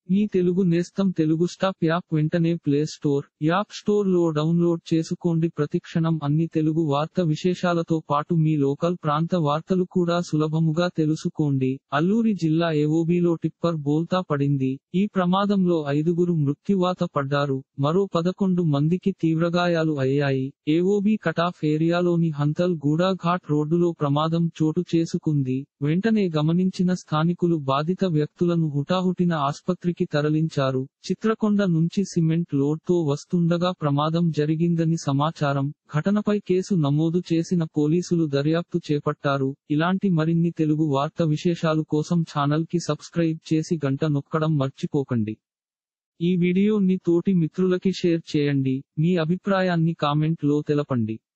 మీ తెలుగు నేస్తం Telugu stop app వెంటనే play store app store లో డౌన్లోడ్ చేసుకోండి ప్రతిక్షణం అన్ని తెలుగు వార్త విశేషాలతో పాటు మీ లోకల్ ప్రాంత వార్తలు కూడా సులభముగా తెలుసుకోండి అల్లూరి జిల్లా ఏవోబీలో టిప్పర్ బోల్తా పడింది ఈ ప్రమాదంలో ఐదుగురు మృత్యువాత పడ్డారు మరో పదకొండు మందికి తీవ్రగాయాలు అయ్యాయి ఏవోబీ కటాఫ్ ఏరియాలోని హంతల్ గూడా ఘాట్ రోడ్డులో ప్రమాదం చోటు చేసుకుంది వెంటనే గమనించిన స్థానికులు బాధిత వ్యక్తులను హుటాహుటిన ఆస్పత్రికి తరలించారు చిత్రకొండ నుంచి సిమెంట్ లోడ్తో వస్తుండగా ప్రమాదం జరిగిందని సమాచారం ఘటనపై కేసు నమోదు చేసిన పోలీసులు దర్యాప్తు చేపట్టారు ఇలాంటి మరిన్ని తెలుగు వార్త విశేషాలు కోసం ఛానల్ కి సబ్స్క్రైబ్ చేసి గంట నొక్కడం మర్చిపోకండి ఈ వీడియోని తోటి మిత్రులకి షేర్ చేయండి మీ అభిప్రాయాన్ని కామెంట్ లో తెలపండి